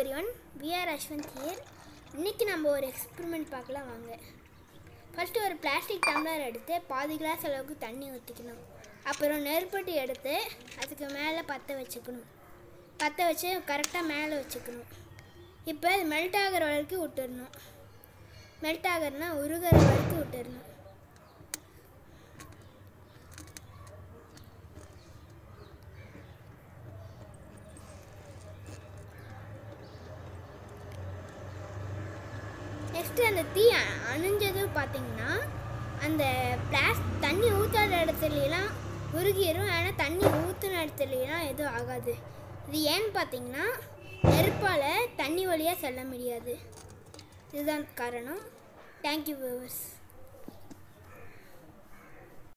every everyone we are Ashwanth here இன்றைக்கி நம்ம ஒரு எக்ஸ்பெரிமெண்ட் பார்க்கலாம் வாங்க ஃபஸ்ட்டு ஒரு பிளாஸ்டிக் டம்ளர் எடுத்து பாதி கிளாஸ் அளவுக்கு தண்ணி ஊற்றிக்கணும் அப்புறம் நெருப்பட்டி எடுத்து அதுக்கு மேலே பற்ற வச்சுக்கணும் பற்ற வச்சு கரெக்டாக மேலே வச்சுக்கணும் இப்போ இது மெல்ட் ஆகிற வரைக்கும் விட்டுடணும் மெல்ட் ஆகிறதுனா உருகிற வரைக்கும் விட்டுடணும் நெக்ஸ்ட்டு அந்த தீ அ- அணைஞ்சதும் பார்த்தீங்கன்னா அந்த பிளாஸ் தண்ணி ஊற்றாத இடத்துலலாம் உருகிரும் ஆனால் தண்ணி ஊற்றின இடத்துலலாம் எதுவும் ஆகாது இது ஏன்னு பார்த்தீங்கன்னா நெருப்பால் தண்ணி வழியாக செல்ல முடியாது இதுதான் காரணம் தேங்க்யூ வியூவர்ஸ்